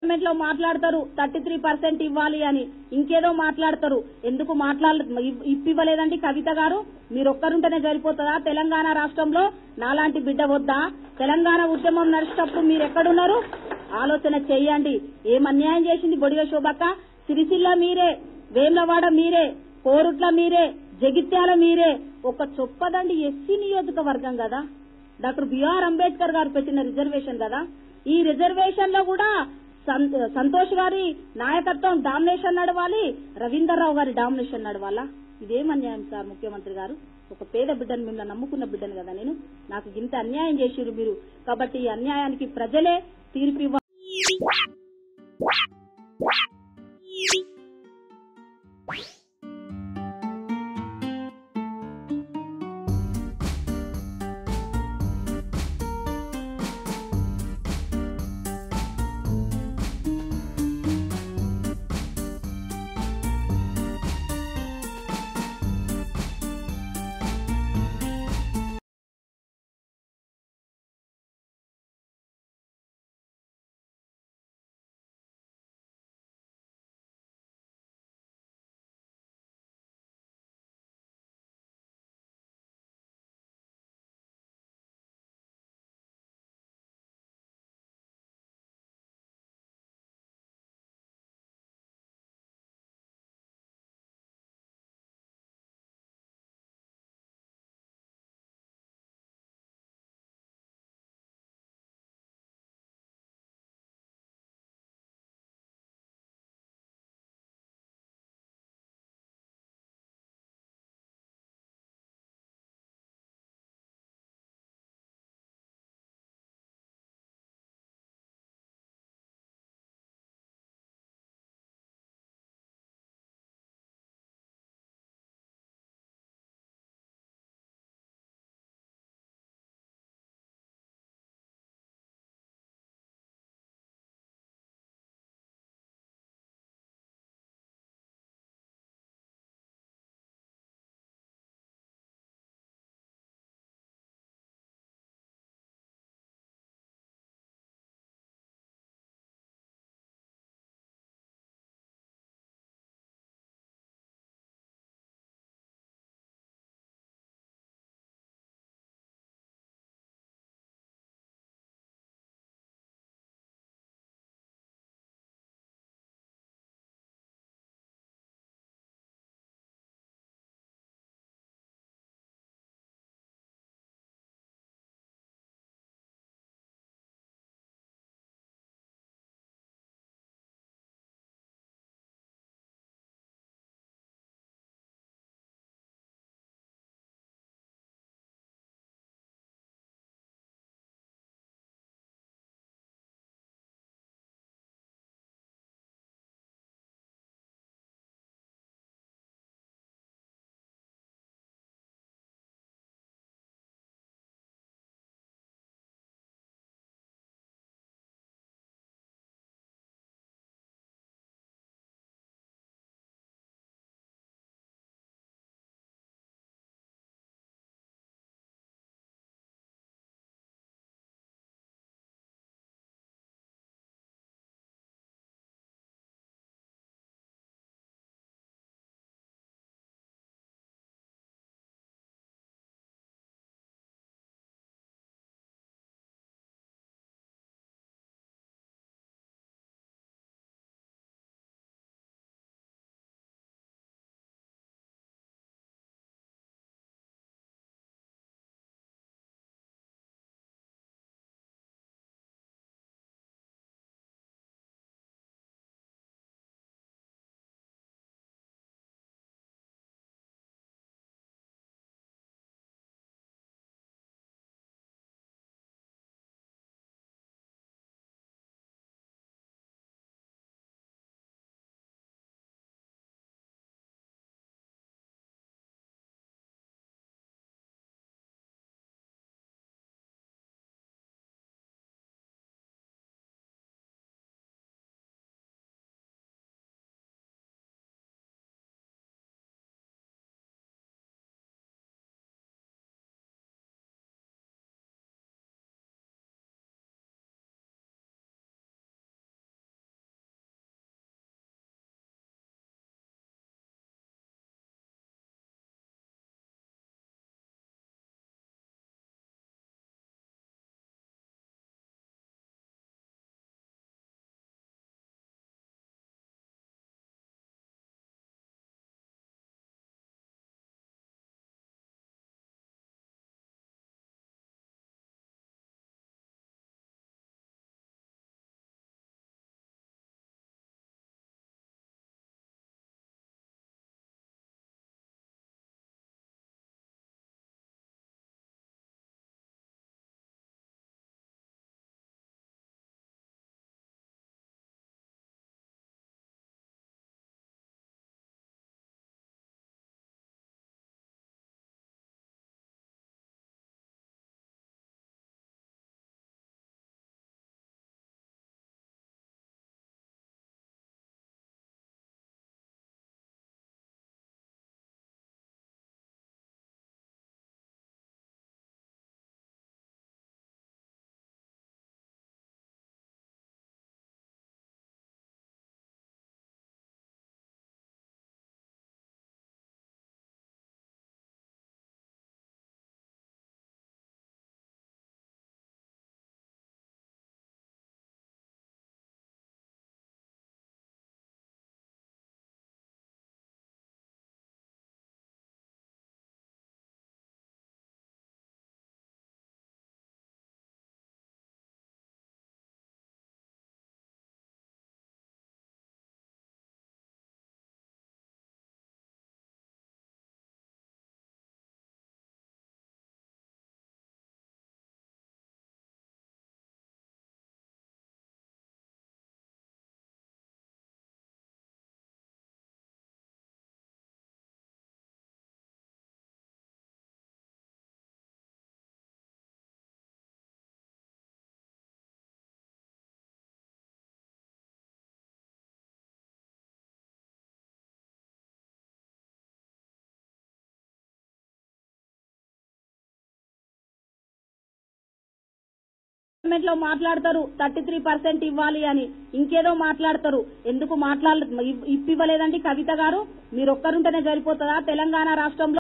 parliament లో మాట్లాడతారు thirty three percent ఇవ్వాలి అని ఇంకేదో మాట్లాడతారు ఎందుకు మాట్లాడ ఇవ్- ఇప్పివ్వలేదండి కవిత గారు మీరు ఒక్కరుంటేనే సరిపోతుందా తెలంగాణ రాష్ట్రంలో నాలాంటి బిడ్డ వద్దా తెలంగాణ ఉద్యమం నడిచేటప్పుడు మీరు ఎక్కడున్నారు ఆలోచన చెయ్యండి ఏం అన్యాయం చేసింది బొడిగ శోభక్క సిరిసిల్ల మీరే వేమ్లవాడ మీరే కోరుట్ల మీరే జగిత్యాల మీరే ఒక చొప్పదండి ఎస్సీ నియోజకవర్గం కదా డాక్టర్ బిఆర్ అంబేద్కర్ గారు పెట్టిన రిజర్వేషన్ కదా ఈ రిజర్వేషన్ లో కూడా సం- సంతోష్ గారి నాయకత్వం డామినేషన్ నడవాలి రవీందర్ రావు గారి డామినేషన్ నడవాలా ఇదేం అన్యాయం సార్ ముఖ్యమంత్రి గారు ఒక పేద బిడ్డను మిమ్మల్ని నమ్ముకున్న బిడ్డను కదా నేను నాకు ఇంత అన్యాయం చేసిరు మీరు కాబట్టి ఈ అన్యాయానికి ప్రజలే తీర్పు ఇవ్వ- పార్లమెంట్ లో మాట్లాడతారు థర్టీ త్రీ పర్సెంట్ ఇవ్వాలి అని ఇంకేదో మాట్లాడతారు ఎందుకు మాట్లాడ ఇప్పివ్వలేదండి కవిత గారు మీరు ఒక్కరుంటేనే సరిపోతుందా తెలంగాణ రాష్ట్రంలో